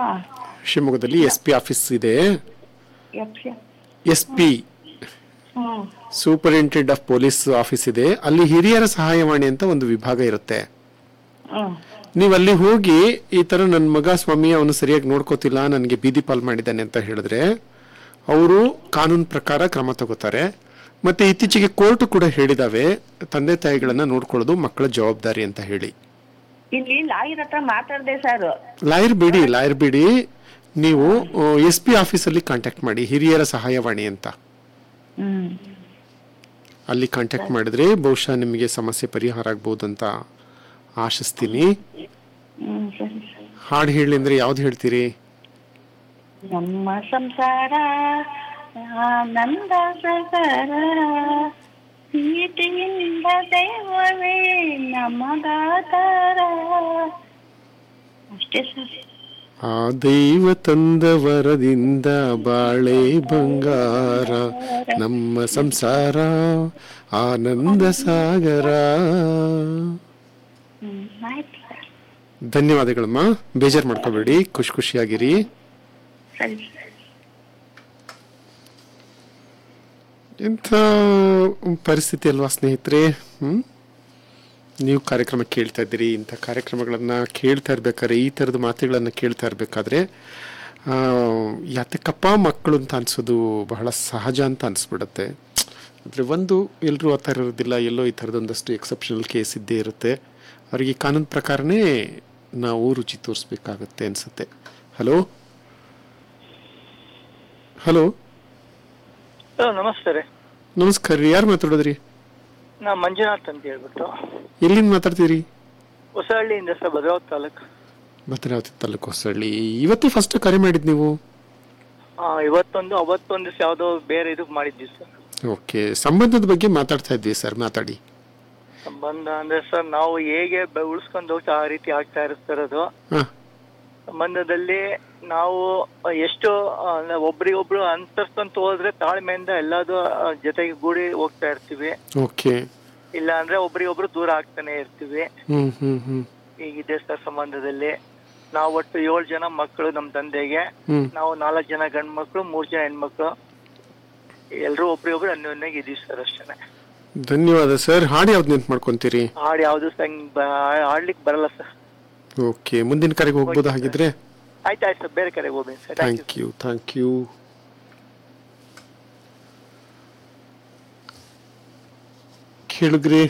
ಶಿವಮೊಗ್ಗದಲ್ಲಿ S P office ಇದೆ F S P hmm superintendent of police office ಇದೆ ಅಲ್ಲಿ ಹಿರಿಯರ ಸಹಾಯವಾಣಿ ಅಂತ ಒಂದು ವಿಭಾಗ ಇರುತ್ತೆ ಹ್ಮ್ ನೀವು ಅಲ್ಲಿ ಹೋಗಿ ಈ ತರ ನನ್ನ ಮಗ ಸ್ವಾಮಿ ಅವನು ಸರಿಯಾಗಿ ನೋಡ್ಕೋತಿಲ್ಲ ನನಗೆ ಬೀದಿ ಪಾಲ್ ಮಾಡಿದ್ದಾನೆ ಅಂತ ಹೇಳಿದ್ರೆ ಅವರು ಕಾನೂನು ಪ್ರಕಾರ ಕ್ರಮ ತಗೋತಾರೆ ಮತ್ತೆ ಇತ್ತೀಚೆಗೆ ಕೋರ್ಟ್ ಕೂಡ ಹೇಳಿದಾವೆ ತಂದೆ ತಾಯಿಗಳನ್ನ ನೋಡ್ಕೊಳ್ಳೋದು ಮಕ್ಕಳ ಜವಾಬ್ದಾರಿ ಅಂತ ಹೇಳಿ ಇಲ್ಲಿ ಲಾಯರ್ ಹತ್ರ ಮಾತಾಡ್ದೆ ಸರ್ ಲಾಯರ್ ಬಿಡಿ ಲಾಯರ್ ಬಿಡಿ ನೀವು ಎಸ್ ಪಿ ಆಫೀಸಲ್ಲಿ ಕಾಂಟ್ಯಾಕ್ಟ್ ಮಾಡಿ ಹಿರಿಯರ ಸಹಾಯವಾಣಿ ಅಂತ ಹ್ಮ್ ಅಲ್ಲಿ ಕಾಂಟ್ಯಾಕ್ಟ್ ಮಾಡಿದ್ರೆ ಬಹುಶಃ ನಿಮಗೆ ಸಮಸ್ಯೆ ಪರಿಹಾರ ಆಗ್ಬೋದು ಅಂತ ಆಶಿಸ್ತೀನಿ ಹ್ಮ್ ಸರಿ ಸರಿ ಹಾಡು ಹೇಳಿ ಅಂದ್ರೆ ಯಾವ್ದು ಹೇಳ್ತೀರಿ ನಮ್ಮ ಸಂಸಾರ ಆನಂದ ಸಾಗರ ಪ್ರೀತಿಯಿಂದ ದೈವವೇ ನಮಗಾತಾರ ಅಷ್ಟೇ ಸರ್ ಆ ದೈವ ತಂದ ವರದಿಂದ ಬಾಳೆ ಬಂಗಾರ ನಮ್ಮ ಸಂಸಾರ ಆನಂದ ಸಾಗರ ಹ್ಮ್ ಆಯ್ತು ಸರ್ ಧನ್ಯವಾದಗಳಮ್ಮ ಬೇಜಾರು ಮಾಡ್ಕೋಬೇಡಿ ಖುಷಿ ಖುಷಿಯಾಗಿರಿ ಸರಿ ಸರ್ ಇಂಥ ಪರಿಸ್ಥಿತಿ ಅಲ್ವಾ ಸ್ನೇಹಿತರೆ ಹ್ಮ್ ನೀವು ಕಾರ್ಯಕ್ರಮ ಕೇಳ್ತಾ ಇದ್ದೀರಿ ಇಂಥ ಕಾರ್ಯಕ್ರಮಗಳನ್ನ ಕೇಳ್ತಾ ಇರ್ಬೇಕಾದ್ರೆ ಈ ಥರದ ಮಾತುಗಳನ್ನ ಕೇಳ್ತಾ ಇರಬೇಕಾದ್ರೆ ಯಾತಕ್ಕಪ್ಪ ಮಕ್ಕಳು ಅಂತ ಅನ್ಸೋದು ಬಹಳ ಸಹಜ ಅಂತ ಅನ್ಸ್ಬಿಡುತ್ತೆ ಅಂದರೆ ಒಂದು ಎಲ್ಲರೂ ಆ ಥರ ಇರೋದಿಲ್ಲ ಎಲ್ಲೋ ಈ ಥರದೊಂದಷ್ಟು ಎಕ್ಸೆಪ್ಷನಲ್ ಕೇಸ್ ಇದ್ದೇ ಇರುತ್ತೆ ಅವರಿಗೆ ಕಾನೂನು ಪ್ರಕಾರನೇ ನಾವು ರುಚಿ ತೋರಿಸ್ಬೇಕಾಗತ್ತೆ ಅನ್ಸುತ್ತೆ ಹಲೋ ಹಲೋ ಹಲೋ ನಮಸ್ತೆ ರೀ ನಮಸ್ಕಾರ ರೀ ಯಾರು ಮಾತಾಡೋದ್ರಿ ನಾ ಮಂಜುನಾಥ್ ಅಂತ ಹೇಳ್ಬಿಟ್ಟು ಎಲ್ಲಿಂದ ಮಾತಾಡ್ತೀರಿ ಹೊಸಹಳ್ಳಿಯಿಂದ ಸರ್ ಭದ್ರಾವತಿ ತಾಲೂಕು ಭದ್ರಾವತಿ ತಾಲೂಕು ಹೊಸಳ್ಳಿ ಇವತ್ತು ಫಸ್ಟ್ ಕರೆ ಮಾಡಿದ್ ನೀವು ಆ, ಇವತ್ತೊಂದು ಅವತ್ತೊಂದು ದಿವಸ ಯಾವುದೋ ಬೇರೆ ಇದು ಮಾಡಿದ್ವಿ ಸರ್ ಓಕೆ ಸಂಬಂಧದ ಬಗ್ಗೆ ಮಾತಾಡ್ತಾ ಇದ್ವಿ ಸರ್ ಮಾತಾಡಿ ಸಂಬಂಧ ಅಂದ್ರೆ ಸರ್ ನಾವು ಹೇಗೆ ಬೆ- ಉಳಿಸ್ಕೊಂಡು ಹೋಗ್ತಾ ಆ ರೀತಿ ಆಗ್ತಾ ಇರ್ತಿರೋದು ಹಾ ಸಂಬಂಧದಲ್ಲಿ ನಾವು ಎಷ್ಟು ಆ, ಒಬ್ರಿಗೊಬ್ರು ಅನುಸರಿಸ್ಕೊಂತ ಹೋದ್ರೆ ತಾಳ್ಮೆಯಿಂದ ಎಲ್ಲದೂ ಆ, ಜೊತೆಗೆ ಗೂಡಿ ಹೋಗ್ತಾ ಇರ್ತೀವಿ ಓಕೆ ಇಲ್ಲ ಅಂದ್ರೆ ಒಬ್ರಿಗೊಬ್ರು ದೂರ ಆಗ್ತಾನೆ ಇರ್ತೀವಿ ಹ್ಮ್ ಹ್ಮ್ ಹ್ಮ್ ಹೀಗಿದೆ ಸರ್ ಸಂಬಂಧದಲ್ಲಿ ನಾವು ಒಟ್ಟು ಏಳು ಜನ ಮಕ್ಕಳು ನಮ್ಮ ತಂದೆಗೆ ಹ್ಮ್ ನಾವು ನಾಲ್ಕು ಜನ ಗಂಡು ಮಕ್ಕಳು ಮೂರು ಜನ ಹೆಣ್ಮಕ್ಳು ಎಲ್ಲರೂ ಒಬ್ರಿಗೊಬ್ರು ಅನ್ಯೋನ್ಯಾಗಿ ಇದೀವಿ ಸರ್ ಅಷ್ಟೇ ಧನ್ಯವಾದ ಸರ್ ಹಾಡು ಯಾವ್ದು ನೆನ್ಪು ಮಾಡ್ಕೊಂತೀರಿ ಹಾಡು ಯಾವ್ದು ಸಂಗ್ ಬ- ಆಡ್ಲಿಕ್ಕೆ ಬರಲ್ಲ ಸರ್ ಓಕೆ ಮುಂದಿನ ಕರೆಗೆ ಹೋಗ್ಬೋದಾ ಹಾಗಿದ್ರೆ ಆಯ್ತು ಆಯ್ತು ಸರ್ ಬೇರೆ ಕಡೆಗೆ ಹೋಗ್ತೀನಿ sir thank you thank you thank you ಕೇಳಿದ್ರಿ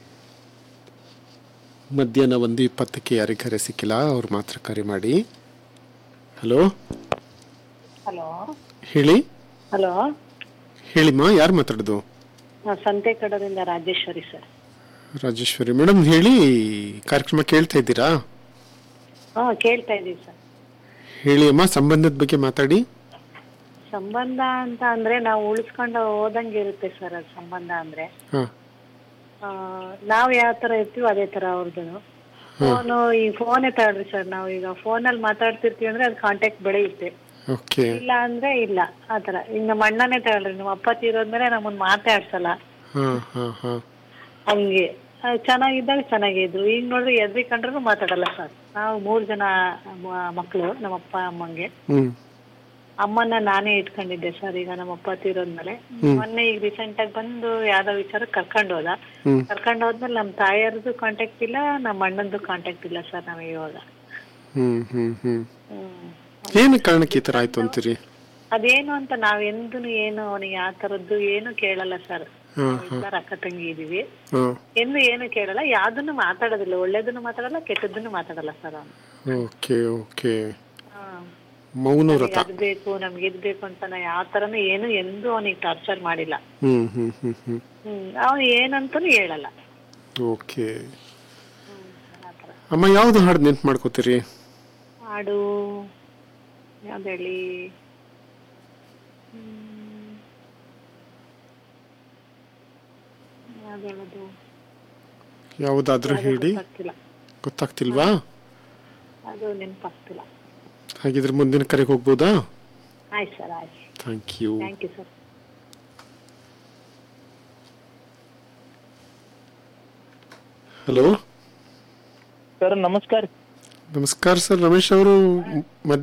ಮಧ್ಯಾಹ್ನ ಒಂದು ಇಪ್ಪತ್ತಕ್ಕೆ ಯಾರಿಗೆ ಕರೆ ಸಿಕ್ಕಿಲ್ಲ ಅವ್ರು ಮಾತ್ರ ಕರೆ ಮಾಡಿ ಹಲೋ ಹಲೋ ಹೇಳಿ ಹಲೋ ಹೇಳಿಮ್ಮ ಯಾರು ಮಾತಾಡೋದು ಸಂತೆ ಕಡದಿಂದ ರಾಜೇಶ್ವರಿ ಸರ್ ರಾಜೇಶ್ವರಿ ಮೇಡಮ್ ಹೇಳಿ ಕಾರ್ಯಕ್ರಮ ಕೇಳ್ತಾ ಇದ್ದೀರಾ ಹಾ ಕೇಳ್ತಾ ಇದೀವಿ ಸರ್ ಹೇಳಿ ಅಮ್ಮ ಸಂಬಂಧದ ಬಗ್ಗೆ ಮಾತಾಡಿ ಸಂಬಂಧ ಅಂತ ಅಂದ್ರೆ ನಾವು ಉಳಿಸ್ಕೊಂಡು ಹೋದಂಗೆ ಇರುತ್ತೆ ಸರ್ ಅದು ಸಂಬಂಧ ಅಂದ್ರೆ ಹಾಂ ಆ, ನಾವ್ ಯಾವ ತರ ಇರ್ತೀವಿ ಅದೇ ತರ ಅವ್ರದ್ದು ಫೋನು ಈ ಫೋನೇ ತಗೊಳ್ರಿ ಸರ್ ನಾವು ಈಗ ಫೋನಲ್ಲಿ ಮಾತಾಡ್ತಿರ್ತೀವಿ ಅಂದ್ರೆ ಅದು ಕಾಂಟ್ಯಾಕ್ಟ್ ಬೆಳೆಯುತ್ತೆ ಓಕೆ ಇಲ್ಲ ಅಂದ್ರೆ ಇಲ್ಲ ಆತರ ಈಗ ನಮ್ಮ ಅಣ್ಣನೇ ತಗೊಳ್ರಿ ನಮ್ಮ ಅಪ್ಪ ತೀರೋದ್ಮೇಲೆ ನಮ್ಮನ್ನ ಮಾತಾಡ್ಸಲ್ಲ ಹಾಂ ಹಾಂ ಹಾಂ ಹಂಗೆ ಆ, ಚೆನ್ನಾಗಿದ್ದಾಗ ಚೆನ್ನಾಗೇ ಇದ್ರು ಈಗ ನೋಡ್ರಿ ಎದ್ರಿ ಕಂಡ್ರು ಮಾತಾಡಲ್ಲ ಸರ್ ನಾವು ಮೂರ್ ಜನ ಮ- ಮಕ್ಳು ನಮ್ಮ ಅಪ್ಪ ಅಮ್ಮಂಗೆ ಹ್ಞೂ ಅಮ್ಮನ ನಾನೇ ಇಟ್ಕೊಂಡಿದ್ದೆ ಸರ್ ಈಗ ನಮ್ಮ ಅಪ್ಪ ತೀರೋದ್ಮೇಲೆ ಮೊನ್ನೆ ಈಗ ರೀಸೆಂಟ್ ಆಗಿ ಬಂದು ಯಾವ್ದೋ ವಿಚಾರ ಕರ್ಕೊಂಡು ಹೋದ ಹ್ಮ್. ಕರ್ಕೊಂಡು ಹೋದ್ಮೇಲೆ ನಮ್ಮ ತಾಯಿಯರ್ದು ಕಾಂಟ್ಯಾಕ್ಟ್ ಇಲ್ಲ ನಮ್ಮ ಅಣ್ಣಂದು ಕಾಂಟ್ಯಾಕ್ಟ್ ಇಲ್ಲ ಸರ್ ನಮಗೆ ಇವಾಗ ಹ್ಞೂ ಹ್ಞೂ ಹ್ಞೂ ಹ್ಮ್ ಏನು ಕಾರಣಕ್ಕೆ ಈ ಥರ ಆಯಿತು ಅಂತೀರಿ ಅದೇನು ಅಂತ ನಾವ್ ಎಂದೂ ಏನು ಅವನಿಗೆ ಆ ತರದ್ದು ಏನು ಕೇಳಲ್ಲ ಸರ್ ಹಾಂ ಎಲ್ಲಾರ ಅಕ್ಕ ತಂಗಿ ಇದೀವಿ ಹಾಂ ಎಂದು ಏನು ಕೇಳಲ್ಲ ಯಾವ್ದನ್ನು ಮಾತಾಡೋದಿಲ್ಲ ಒಳ್ಳೇದನ್ನು ಮಾತಾಡಲ್ಲ ಕೆಟ್ಟದ್ದನ್ನು ಮಾತಾಡಲ್ಲ ಸರ್ ಅವನು ಓಕೆ ಓಕೆ ಮೌನ ವ್ರತ ಅದ್ ಬೇಕು ನಮ್ಗೆ ಇದ್ ಬೇಕು ಅಂತ ನಾ ಯಾವ ತರನು ಏನು ಎಂದೂ ಅವನಿಗೆ ಟಾರ್ಚರ್ ಮಾಡಿಲ್ಲ ಹ್ಞೂ ಹ್ಞೂ ಹ್ಞೂ ಹ್ಞೂ ಹ್ಮ್ ಅವನು ಏನಂತಾನು ಹೇಳಲ್ಲ ಓಕೆ ಅಮ್ಮ ಯಾವ್ದು ಹಾಡು ನೆನ್ಪು ಮಾಡ್ಕೋತೀರಿ ಹಾಡು ಯಾವ್ದು ಹೇಳಿ ಹ್ಮ್. ಯಾವ್ದು ಹೇಳೋದು ಯಾವುದಾದ್ರೂ ಹೇಳಿ ಗೊತ್ತಾಗ್ತಿಲ್ಲ ಗೊತ್ತಾಗ್ತಿಲ್ವಾ ಅದು ನೆನಪಾಗ್ತಿಲ್ಲ ಹಾಗಿದ್ರೆ ಮುಂದಿನ ಕರೆಗೆ ಹೋಗ್ಬೋದಾ ಆಯ್ತು ಸರ್ ಆಯ್ತು thank you thank you sir hello sir ನಮಸ್ಕಾರ ನಮಸ್ಕಾರ ಸರ್ ರಮೇಶ್ ಅವರು